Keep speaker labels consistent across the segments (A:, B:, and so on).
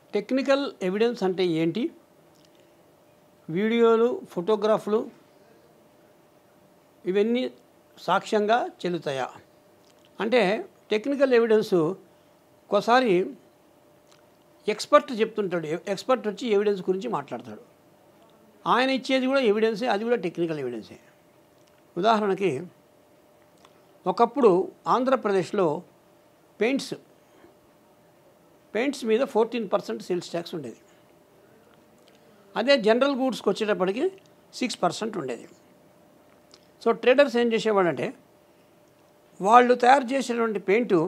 A: technical evidence అంటే ఏంటి వీడియోలు ఫోటోగ్రాఫ్లు ఇవన్నీ సాక్ష్యంగా చెల్లుతాయా అంటే టెక్నికల్ ఎవిడెన్స్ ఒకసారి ఎక్స్పర్ట్ చెప్తుంటాడు ఎక్స్పర్ట్ వచ్చి ఎవిడెన్స్ గురించి మాట్లాడతాడు ఆయన ఇచ్చేది కూడా ఎవిడెన్సే అది కూడా టెక్నికల్ ఎవిడెన్సే ఉదాహరణకి ఒకప్పుడు ఆంధ్రప్రదేశ్లో పెయింట్స్ పెయింట్స్ మీద ఫోర్టీన్ పర్సెంట్ సేల్స్ ట్యాక్స్ ఉండేది అదే జనరల్ గూడ్స్కి వచ్చేటప్పటికి సిక్స్ పర్సెంట్ ఉండేది సో ట్రేడర్స్ ఏం చేసేవాడంటే వాళ్ళు తయారు చేసేటువంటి పెయింటు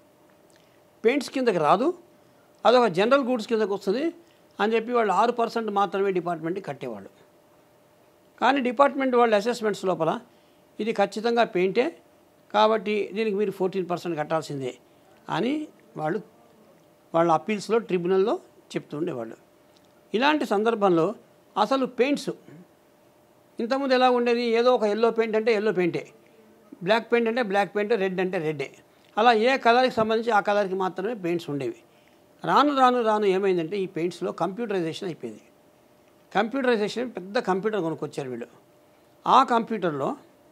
A: పెయింట్స్ కిందకి రాదు అదొక జనరల్ గూడ్స్ కిందకి వస్తుంది అని చెప్పి వాళ్ళు ఆరు పర్సెంట్ మాత్రమే డిపార్ట్మెంట్కి కట్టేవాళ్ళు కానీ డిపార్ట్మెంట్ వాళ్ళ అసెస్మెంట్స్ లోపల ఇది ఖచ్చితంగా పెయింటే కాబట్టి దీనికి మీరు ఫోర్టీన్ పర్సెంట్ కట్టాల్సిందే అని వాళ్ళు వాళ్ళ అప్పీల్స్లో ట్రిబ్యునల్లో చెప్తూ ఉండేవాళ్ళు ఇలాంటి సందర్భంలో అసలు పెయింట్స్ ఇంతకుముందు ఎలా ఉండేది ఏదో ఒక ఎల్లో పెయింట్ అంటే ఎల్లో పెయింటే బ్లాక్ పెయింట్ అంటే బ్లాక్ పెయింట్ రెడ్ అంటే రెడ్డే అలా ఏ కలర్కి సంబంధించి ఆ కలర్కి మాత్రమే పెయింట్స్ ఉండేవి రాను రాను రాను ఏమైందంటే ఈ పెయింట్స్లో కంప్యూటరైజేషన్ అయిపోయింది కంప్యూటరైజేషన్ పెద్ద కంప్యూటర్ కొనుక్కొచ్చారు వీళ్ళు ఆ కంప్యూటర్లో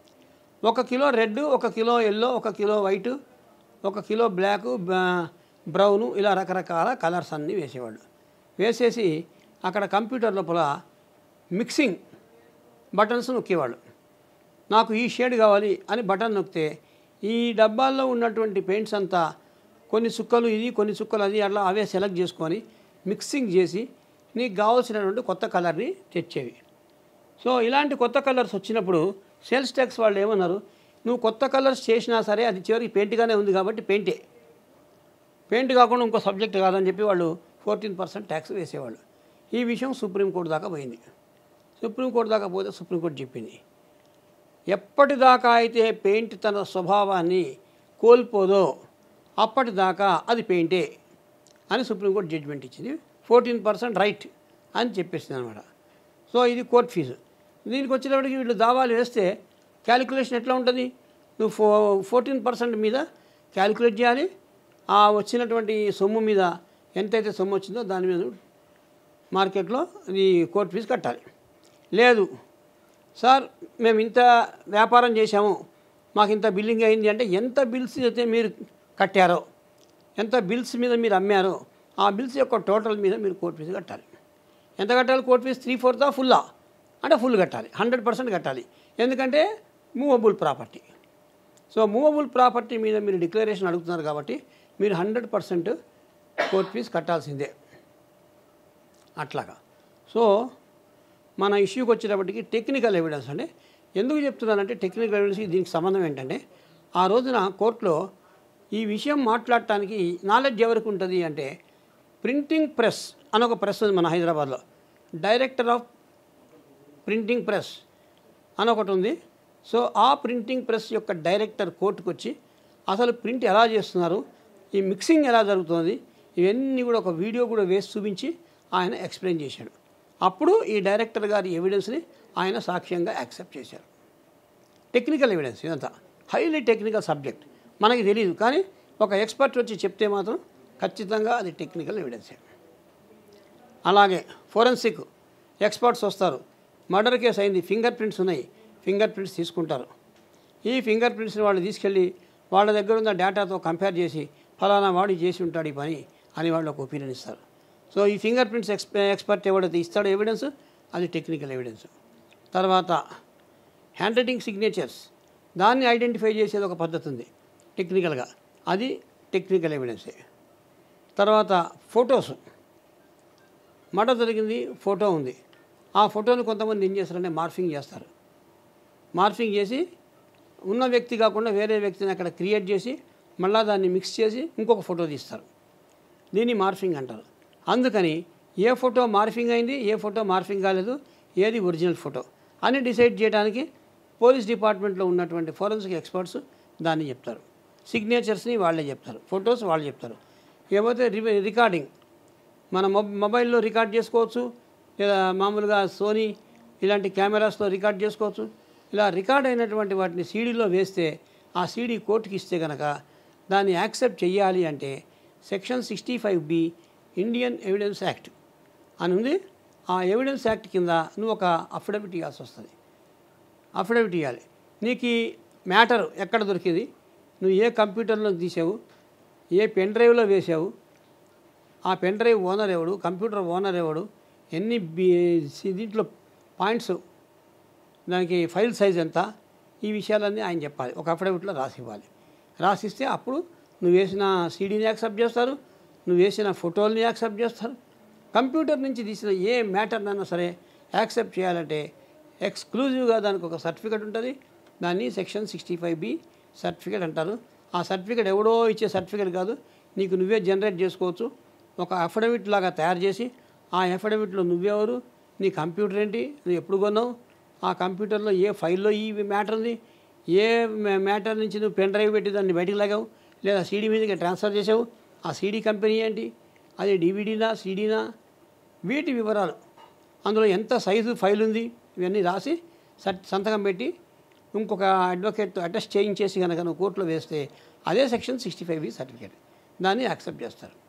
A: ఒక కిలో రెడ్ ఒక కిలో ఎల్లో ఒక కిలో వైట్ ఒక కిలో బ్లాక్ బ్రౌను ఇలా రకరకాల కలర్స్ అన్నీ వేసేవాళ్ళు వేసేసి అక్కడ కంప్యూటర్ లోపల మిక్సింగ్ బటన్స్ నొక్కేవాళ్ళు నాకు ఈ షేడ్ కావాలి అని బటన్ నొక్కితే ఈ డబ్బాల్లో ఉన్నటువంటి పెయింట్స్ అంతా కొన్ని చుక్కలు ఇది కొన్ని చుక్కలు అది అట్లా అవే సెలెక్ట్ చేసుకొని మిక్సింగ్ చేసి నీకు కావాల్సినటువంటి కొత్త కలర్ని తెచ్చేవి సో ఇలాంటి కొత్త కలర్స్ వచ్చినప్పుడు సేల్స్ ట్యాక్స్ వాళ్ళు ఏమన్నారు నువ్వు కొత్త కలర్స్ చేసినా సరే అది చివరికి పెయింట్గానే ఉంది కాబట్టి పెయింటే పెయింట్ కాకుండా ఇంకో సబ్జెక్ట్ కాదని చెప్పి వాళ్ళు ఫోర్టీన్ పర్సెంట్ ట్యాక్స్ వేసేవాళ్ళు ఈ విషయం సుప్రీంకోర్టు దాకా పోయింది సుప్రీంకోర్టు దాకా పోతే సుప్రీంకోర్టు చెప్పింది ఎప్పటిదాకా అయితే పెయింట్ తన స్వభావాన్ని కోల్పోదో అప్పటిదాకా అది పెయింటే అని సుప్రీంకోర్టు జడ్జిమెంట్ ఇచ్చింది ఫోర్టీన్ పర్సెంట్ రైట్ అని చెప్పేసింది అనమాట సో ఇది కోర్ట్ ఫీజు దీనికి వచ్చేటప్పటికి వీళ్ళు దావాలు వేస్తే క్యాలిక్యులేషన్ ఎట్లా ఉంటుంది నువ్వు ఫో ఫోర్టీన్ పర్సెంట్ మీద క్యాలిక్యులేట్ చేయాలి ఆ వచ్చినటువంటి సొమ్ము మీద ఎంతైతే సొమ్ము వచ్చిందో దాని మీద మార్కెట్లో ఇది కోర్ట్ ఫీజు కట్టాలి లేదు సార్ మేము ఇంత వ్యాపారం చేశాము మాకు ఇంత బిల్లింగ్ అయింది అంటే ఎంత బిల్స్ అయితే మీరు కట్టారో ఎంత బిల్స్ మీద మీరు అమ్మారో ఆ బిల్స్ యొక్క టోటల్ మీద మీరు కోర్ట్ ఫీజు కట్టాలి ఎంత కట్టాలి కోర్ట్ ఫీజు త్రీ ఫోర్తా ఫుల్లా అంటే ఫుల్ కట్టాలి హండ్రెడ్ పర్సెంట్ కట్టాలి ఎందుకంటే movable property so movable property మీద మీరు డిక్లరేషన్ అడుగుతున్నారు కాబట్టి మీరు హండ్రెడ్ పర్సెంట్ కోర్ట్ ఫీజు కట్టాల్సిందే అట్లాగా సో మన ఇష్యూకి వచ్చేటప్పటికి టెక్నికల్ ఎవిడెన్స్ అంటే ఎందుకు చెప్తున్నానంటే టెక్నికల్ ఎవిడెన్స్కి దీనికి సంబంధం ఏంటంటే ఆ రోజున కోర్టులో ఈ విషయం మాట్లాడటానికి నాలెడ్జ్ ఎవరికి ఉంటుంది అంటే ప్రింటింగ్ ప్రెస్ అని ఒక ప్రెస్ ఉంది మన హైదరాబాద్లో డైరెక్టర్ ఆఫ్ ప్రింటింగ్ ప్రెస్ అని ఒకటి ఉంది సో ఆ ప్రింటింగ్ ప్రెస్ యొక్క డైరెక్టర్ కోర్టుకు వచ్చి అసలు ప్రింట్ ఎలా చేస్తున్నారు ఈ మిక్సింగ్ ఎలా జరుగుతుంది ఇవన్నీ కూడా ఒక వీడియో కూడా వేసి చూపించి ఆయన ఎక్స్ప్లెయిన్ చేశాడు అప్పుడు ఈ డైరెక్టర్ గారి ఎవిడెన్స్ని ఆయన సాక్ష్యంగా యాక్సెప్ట్ చేశారు టెక్నికల్ ఎవిడెన్స్ ఇదంతా హైలీ టెక్నికల్ సబ్జెక్ట్ మనకి తెలియదు కానీ ఒక ఎక్స్పర్ట్ వచ్చి చెప్తే మాత్రం ఖచ్చితంగా అది టెక్నికల్ ఎవిడెన్సే అలాగే ఫోరెన్సిక్ ఎక్స్పర్ట్స్ వస్తారు మర్డర్ కేసు అయింది ఫింగర్ ప్రింట్స్ ఉన్నాయి ఫింగర్ ప్రింట్స్ తీసుకుంటారు ఈ ఫింగర్ ప్రింట్స్ని వాళ్ళు తీసుకెళ్ళి వాళ్ళ దగ్గర ఉన్న డేటాతో కంపేర్ చేసి ఫలానా వాడు చేసి ఉంటాడు ఈ పని అని వాళ్ళు ఒక ఒపీనియన్ ఇస్తారు సో ఈ ఫింగర్ ప్రింట్స్ ఎక్స్ ఎక్స్పర్ట్ ఎవడైతే ఇస్తాడో ఎవిడెన్స్ అది టెక్నికల్ ఎవిడెన్స్ తర్వాత హ్యాండ్ రైటింగ్ సిగ్నేచర్స్ దాన్ని ఐడెంటిఫై చేసేది ఒక పద్ధతి ఉంది టెక్నికల్గా అది టెక్నికల్ ఎవిడెన్సే తర్వాత ఫొటోస్ మర్డర్ జరిగింది ఫోటో ఉంది ఆ ఫోటోని కొంతమంది ఏం చేస్తారంటే మార్ఫింగ్ చేస్తారు మార్ఫింగ్ చేసి ఉన్న వ్యక్తి కాకుండా వేరే వ్యక్తిని అక్కడ క్రియేట్ చేసి మళ్ళీ దాన్ని మిక్స్ చేసి ఇంకొక ఫోటో తీస్తారు దీన్ని మార్ఫింగ్ అంటారు అందుకని ఏ ఫోటో మార్ఫింగ్ అయింది ఏ ఫోటో మార్ఫింగ్ కాలేదు ఏది ఒరిజినల్ ఫోటో అని డిసైడ్ చేయడానికి పోలీస్ డిపార్ట్మెంట్లో ఉన్నటువంటి ఫోరెన్సిక్ ఎక్స్పర్ట్స్ దాన్ని చెప్తారు సిగ్నేచర్స్ని వాళ్ళే చెప్తారు ఫొటోస్ వాళ్ళు చెప్తారు ఏమైతే రి- రికార్డింగ్ మన మొబ్ మొబైల్లో రికార్డ్ చేసుకోవచ్చు లేదా మామూలుగా సోనీ ఇలాంటి కెమెరాస్లో రికార్డ్ చేసుకోవచ్చు ఇలా రికార్డ్ అయినటువంటి వాటిని సీడీలో వేస్తే ఆ సీడీ కోర్టుకి ఇస్తే కనుక దాన్ని యాక్సెప్ట్ చేయాలి అంటే section sixty five B Indian evidence act అని ఉంది ఆ ఎవిడెన్స్ యాక్ట్ కింద నువ్వు ఒక అఫిడవిట్ ఇవ్వాల్సి వస్తుంది అఫిడవిట్ ఇవ్వాలి నీకు ఈ మ్యాటర్ ఎక్కడ దొరికింది నువ్వు ఏ కంప్యూటర్లో తీసావు ఏ పెన్ డ్రైవ్లో వేసావు ఆ పెన్ డ్రైవ్ ఓనర్ ఎవడు కంప్యూటర్ ఓనర్ ఎవడు ఎన్ని బి- సి- దీంట్లో పాయింట్స్ దానికి ఫైల్ సైజ్ ఎంత ఈ విషయాలన్నీ ఆయన చెప్పాలి ఒక అఫిడవిట్లో రాసి ఇవ్వాలి రాసిస్తే అప్పుడు నువ్వు వేసిన సీడీని యాక్సెప్ట్ చేస్తారు నువ్వు వేసిన ఫోటోల్ని యాక్సెప్ట్ చేస్తారు కంప్యూటర్ నుంచి తీసిన ఏ మ్యాటర్నైనా సరే యాక్సెప్ట్ చేయాలంటే ఎక్స్క్లూజివ్గా దానికి ఒక సర్టిఫికెట్ ఉంటుంది దాన్ని section sixty five B certificate అంటారు ఆ సర్టిఫికేట్ ఎవడో ఇచ్చే సర్టిఫికేట్ కాదు నీకు నువ్వే జనరేట్ చేసుకోవచ్చు ఒక అఫిడవిట్ లాగా తయారు చేసి ఆ అఫిడవిట్లో నువ్వెవరు నీ కంప్యూటర్ ఏంటి నువ్వు ఎప్పుడు కొన్నావు ఆ కంప్యూటర్లో ఏ ఫైల్లో ఈ మ్యాటర్ ఉంది ఏ మ్యా- మ్యాటర్ నుంచి నువ్వు పెన్ డ్రైవ్ పెట్టి దాన్ని బయటికి లాగావు లేదా సీడీ మీదకి ట్రాన్స్ఫర్ చేసావు ఆ సీడీ కంపెనీ ఏంటి అది డివిడీనా సీడీనా వీటి వివరాలు అందులో ఎంత సైజు ఫైల్ ఉంది ఇవన్నీ రాసి సట్ సంతకం పెట్టి ఇంకొక అడ్వకేట్ అటెస్ట్ చేయించేసి కనుక నువ్వు కోర్టులో వేస్తే అదే section sixty five B certificate దాన్ని యాక్సెప్ట్ చేస్తారు